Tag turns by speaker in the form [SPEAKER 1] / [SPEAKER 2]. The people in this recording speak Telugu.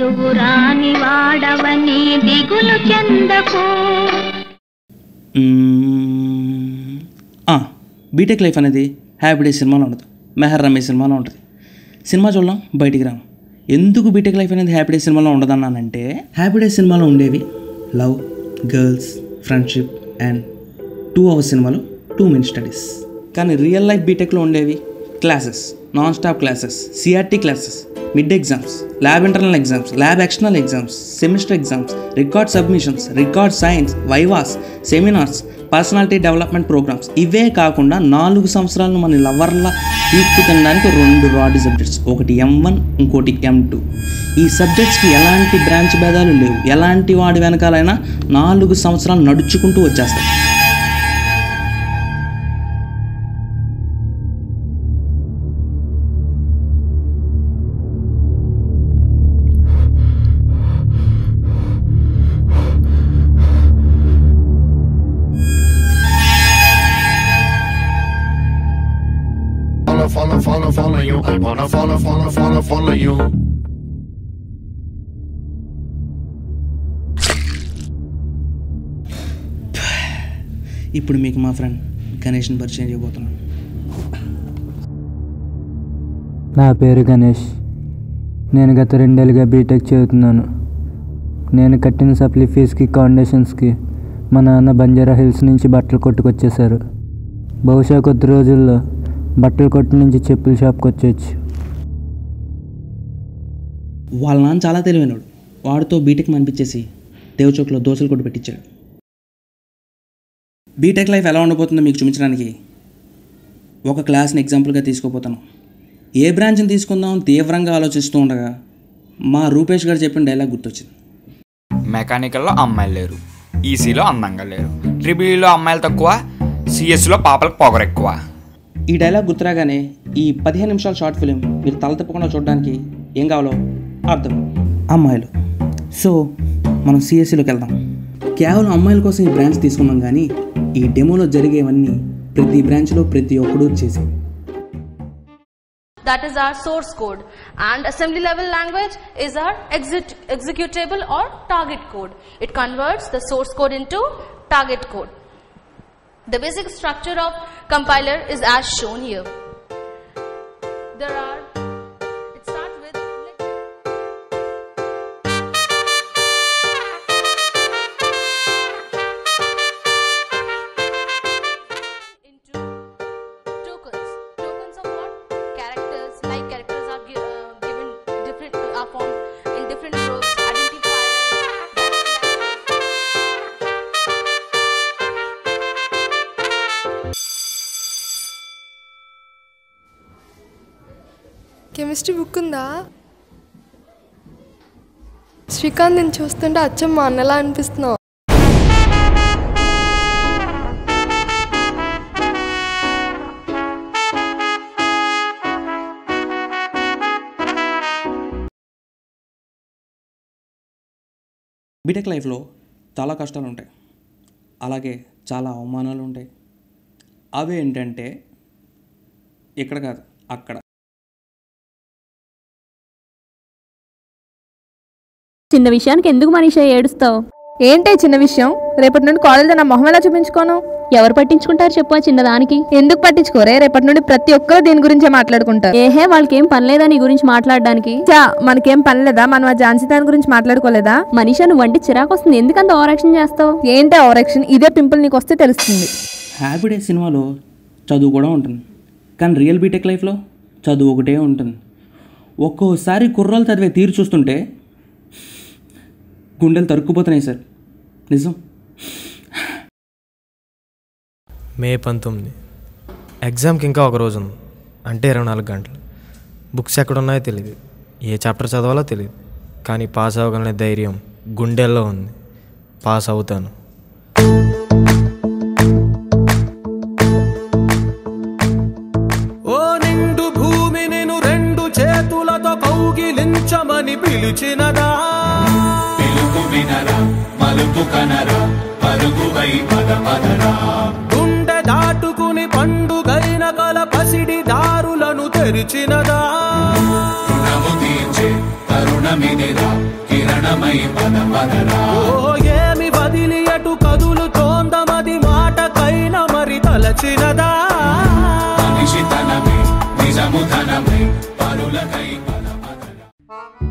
[SPEAKER 1] బరువు రాని వాడవని దిగులు చెందకు
[SPEAKER 2] మ్మ్. ఆ, బీటెక్ లైఫ్ అనేది హ్యాపీ డే సినిమాలో ఉండదు మెహర్ రమేష్ సినిమాలో ఉంటుంది సినిమా చూడడం బయటికి రాము ఎందుకు బీటెక్ లైఫ్ అనేది హ్యాపీ డే సినిమాలో ఉండదన్నానంటే హ్యాపీ డే సినిమాలో ఉండేవి love girls friendship and two hours సినిమాలో టూ మినిట్ స్టడీస్ కానీ రియల్ లైఫ్ బీటెక్లో ఉండేవి classes non stop classes CRT classes mid exams lab internal exams lab external exams semester exams record submissions record signs vivas seminars personality development programs ఇవే కాకుండా నాలుగు సంవత్సరాలను మన లవర్లా పీక్కు తినడానికి రెండు రాడ్ సబ్జెక్ట్స్ ఒకటి ఎం వన్ ఇంకోటి ఎం టూ ఈ సబ్జెక్ట్స్కి ఎలాంటి బ్రాంచ్ భేదాలు లేవు ఎలాంటి వాడి వెనకాలైనా నాలుగు సంవత్సరాలు నడుచుకుంటూ వచ్చేస్తాయి
[SPEAKER 3] Follow, follow, follow, follow you. I wanna follow, follow, follow, follow you.
[SPEAKER 2] ఇప్పుడు మీకు మా ఫ్రెండ్ గణేష్ని పరిచయం చేయబోతున్నాను
[SPEAKER 4] నా పేరు గణేష్ నేను గత రెండేళ్ళుగా బీటెక్ చదువుతున్నాను నేను కట్టిన సప్లీ ఫీజుకి కాండేషన్స్కి మా నాన్న బంజారా హిల్స్ నుంచి బట్టలు కొట్టుకొచ్చేశారు బహుశా కొద్ది రోజుల్లో బట్టల కొట్టు నుంచి చెప్పుల షాప్కి వచ్చేయచ్చు
[SPEAKER 2] వాళ్ళ నాన్న చాలా తెలివైనడు వాడితో బీటెక్ మనిపించేసి దేవచౌక్లో దోశలు కొట్టు పెట్టించాడు బీటెక్ లైఫ్ ఎలా ఉండబోతుందో మీకు చూపించడానికి ఒక క్లాస్ని ఎగ్జాంపుల్గా తీసుకోపోతాను ఏ బ్రాంచ్ని తీసుకుందాం తీవ్రంగా ఆలోచిస్తూ ఉండగా మా రూపేష్ గారు చెప్పిన డైలాగ్ గుర్తొచ్చింది
[SPEAKER 5] మెకానికల్లో అమ్మాయిలు లేరు ఈసీలో అందంగా లేరు ట్రిబుల్లో అమ్మాయిలు తక్కువ సిఎస్లో పాపలకు పొగరు ఎక్కువ
[SPEAKER 2] ఈ డైలాగ్ గుర్తురాగానే ఈ పదిహేను నిమిషాల షార్ట్ ఫిలిం మీరు తల తిప్పకుండా చూడడానికి ఏం కావాలో అర్థం అమ్మాయిలు సో మనం సిఎస్సిలోకి వెళ్దాం కేవలం అమ్మాయిల కోసం ఈ బ్రాంచ్ తీసుకున్నాం కానీ ఈ డెమోలో జరిగేవన్నీ ప్రతి బ్రాంచ్లో ప్రతి ఒక్కడూ చేసేవి
[SPEAKER 6] that is our source code and assembly level language is our exit, executable or target code it converts the source code into target code the basic structure of compiler is as shown here there are it starts with into tokens. Tokens of what? Characters. Like characters are gi- uh, given different uh, are formed in different groups. Identifiers.
[SPEAKER 7] Chemistry book ఉందా శ్రీకాంత్ నేను చూస్తుంటే అచ్చం మా అన్నలా అనిపిస్తున్నావు
[SPEAKER 2] బీటెక్ లైఫ్లో చాలా కష్టాలు ఉంటాయి అలాగే చాలా అవమానాలు ఉంటాయి అవి ఏంటంటే ఇక్కడ కాదు అక్కడ
[SPEAKER 8] చిన్న విషయానికి ఎందుకు మనీషా ఏడుస్తావు
[SPEAKER 9] ఏంటే చిన్న విషయం రేపటి నుండి కాలేజ్ నా మొహం ఎలా చూపించుకోను
[SPEAKER 8] ఎవరు పట్టించుకుంటారు చెప్పు ఆ చిన్నదానికి
[SPEAKER 9] ఎందుకు పట్టించుకోరే రేపటి నుండి ప్రతి ఒక్కరు దీని గురించే మాట్లాడుకుంటారు
[SPEAKER 8] ఏహే వాళ్ళకేం పని లేదా నీ గురించి మాట్లాడడానికి
[SPEAKER 9] చా మనకేం పని లేదా మనం ఆ ఝాన్సీ దాని గురించి మాట్లాడుకోలేదా
[SPEAKER 8] మనీషా నువ్వు అంటే చిరాకు వస్తుంది ఎందుకంత ఓవరాక్షన్ చేస్తావు
[SPEAKER 9] ఏంటే ఓవరాక్షన్ ఇదే పింపుల్ నీకు వస్తే తెలుస్తుంది
[SPEAKER 2] హ్యాపీ డే సినిమాలో చదువు కూడా ఉంటుంది కానీ రియల్ బీటెక్ లైఫ్లో చదువు ఒకటే ఉంటుంది ఒక్కోసారి కుర్రాలు చదివే తీరు చూస్తుంటే గుండెలు తరుక్కుపోతున్నాయి సార్ నిజం
[SPEAKER 10] మే పంతొమ్మిది ఎగ్జామ్కి ఇంకా ఒక రోజు ఉంది అంటే ఇరవై నాలుగు గంటలు బుక్స్ ఎక్కడ ఉన్నాయో తెలియదు ఏ చాప్టర్ చదవాలో తెలియదు కానీ పాస్ అవ్వగలనే ధైర్యం గుండెల్లో ఉంది పాస్ అవుతాను
[SPEAKER 11] ఓ నిండు భూమి నేను రెండు చేతులతో కౌగిలించమని పిలిచినదా
[SPEAKER 3] పిలుపు వినరా మలుపు కనరా పరుగువై పద పదరా
[SPEAKER 11] గుండె దాటుకుని పండుగైన కల పసిడి దారులను తెరిచినదా
[SPEAKER 3] రుణము తీర్చే కరుణ
[SPEAKER 11] క్షణమిదిరా కిరణమై పద పదరా ఓ ఏమి వదిలి అటు కదులు తోందమది మాటకైన మరి తలచినదా మనిషి తనమే నిజము ధనమే పరులకై పద పదరా